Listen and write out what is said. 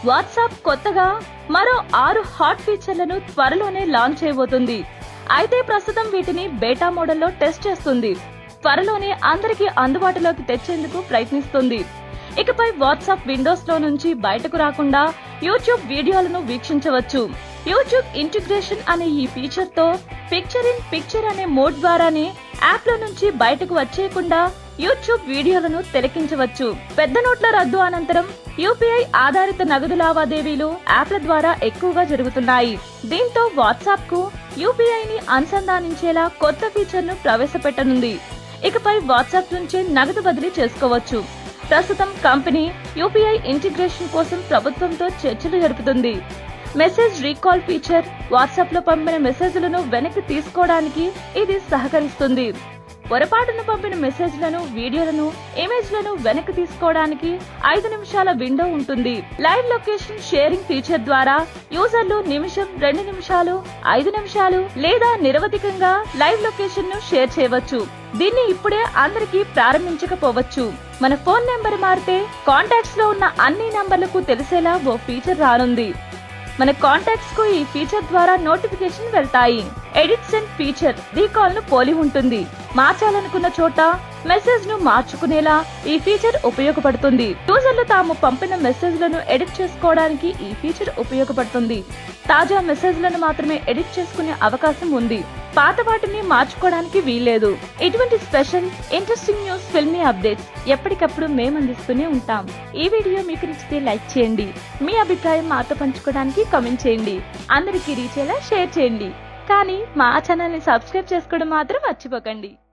WhatsApp కొత్తగా మరో ఆరు హాట్ ఫీచర్లను త్వరలోనే లాంచ్ చేయబోతుంది అయితే ప్రస్తుతం వీటిని బేటా మోడల్లో టెస్ట్ చేస్తుంది త్వరలోనే అందరికీ అందుబాటులోకి తెచ్చేందుకు ప్రయత్నిస్తుంది ఇకపై వాట్సాప్ విండోస్ లో నుంచి బయటకు రాకుండా యూట్యూబ్ వీడియోలను వీక్షించవచ్చు యూట్యూబ్ ఇంటిగ్రేషన్ అనే ఈ ఫీచర్ తో పిక్చర్ ఇన్ పిక్చర్ అనే మోడ్ ద్వారానే యాప్ లో నుంచి బయటకు వచ్చేయకుండా యూట్యూబ్ వీడియోలను తిలకించవచ్చు పెద్ద నోట్ల రద్దు అనంతరం యూపీఐ ఆధారిత నగదు లావాదేవీలు యాప్ల ద్వారా ఎక్కువగా జరుగుతున్నాయి దీంతో వాట్సాప్ కు యూపీఐని అనుసంధానించేలా కొత్త ఫీచర్ ను ప్రవేశపెట్టనుంది ఇకపై వాట్సాప్ నుంచే నగదు బదిలీ చేసుకోవచ్చు ప్రస్తుతం కంపెనీ యూపీఐ ఇంటిగ్రేషన్ కోసం ప్రభుత్వంతో చర్చలు జరుపుతుంది మెసేజ్ రీకాల్ ఫీచర్ వాట్సాప్ లో పంపిన మెసేజ్లను వెనక్కి తీసుకోవడానికి ఇది సహకరిస్తుంది పొరపాటున పంపిన మెసేజ్లను వీడియోలను ఇమేజ్లను వెనక్కి తీసుకోవడానికి ఐదు నిమిషాల విండో ఉంటుంది లైవ్ లొకేషన్ షేరింగ్ ఫీచర్ ద్వారా యూజర్లు నిమిషం రెండు నిమిషాలు ఐదు నిమిషాలు లేదా నిరవధికంగా లైవ్ లొకేషన్ ను షేర్ చేయవచ్చు దీన్ని ఇప్పుడే అందరికీ ప్రారంభించకపోవచ్చు మన ఫోన్ నెంబర్ మారితే కాంటాక్ట్స్ లో ఉన్న అన్ని నంబర్లకు తెలిసేలా ఓ ఫీచర్ రానుంది మన కాంటాక్ట్స్ కు ఈ ఫీచర్ ద్వారా నోటిఫికేషన్ వెళ్తాయి ఎడిట్స్ అండ్ ఫీచర్ రీకాల్ ను పోలి ఉంటుంది మార్చాలనుకున్న చోట మెసేజ్ ను మార్చుకునేలా ఈ ఫీచర్ ఉపయోగపడుతుంది యూజర్లు తాము పంపిన మెసేజ్లను ఎడిట్ చేసుకోవడానికి ఈ ఫీచర్ ఉపయోగపడుతుంది తాజా మెసేజ్లను మాత్రమే ఎడిట్ చేసుకునే అవకాశం ఉంది పాత వాటిని మార్చుకోవడానికి వీల్లేదు ఇటువంటి special interesting news filmy updates ఎప్పటికప్పుడు మేము అందిస్తూనే ఉంటాం ఈ వీడియో మీకు నచ్చితే లైక్ చేయండి మీ అభిప్రాయం మాతో పంచుకోవడానికి కామెంట్ చేయండి అందరికీ రీచ్ అయ్యేలా షేర్ చేయండి కానీ మా ఛానల్ ని సబ్స్క్రైబ్ చేసుకోవడం మాత్రం మర్చిపోకండి